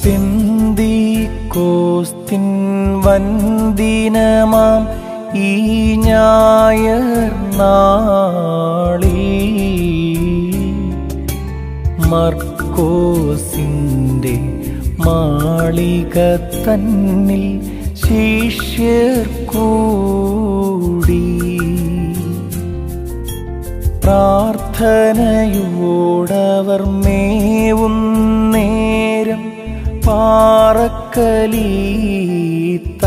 പെന്തി കോസ്തിൻ വന്ദിനമാം ഈ ഞായർ നാളിൽ മർക്കോസിൻ്റെ മാളിക തന്നിൽ ശിഷ്യർ കൂടി പ്രാർത്ഥനയോടവർ മേവും നേരം പാറക്കലീത്ത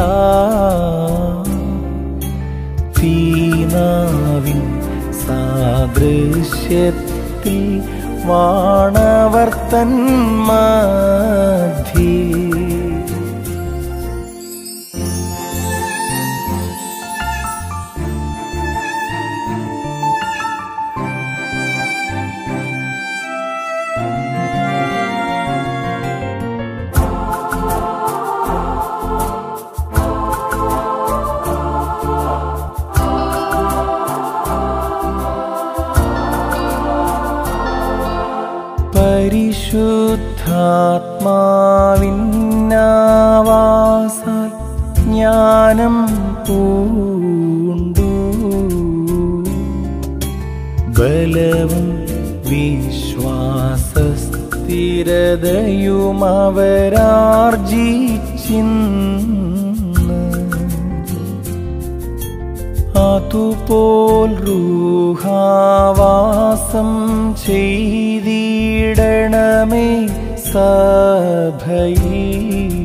തീനാവിൻ സാദൃശ്യത്തിൽ വാണവർ തന്മധ്യേ പരിശുദ്ധാത്മാവിന്നാവാസാൽ ജ്ഞാനം പൂണ്ടു ബലവും വിശ്വാസസ്ഥിരതയും അവരാർജിച്ചിന്ന് അതുപോൽ റൂഹാവാസം ചെയ്തിടണമേ സഭയിൽ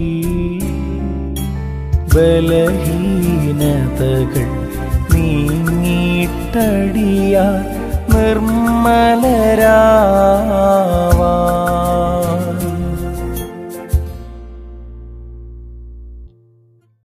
ബലഹീനതകൾ നീങ്ങിട്ടടിയാ നിർമ്മലരാ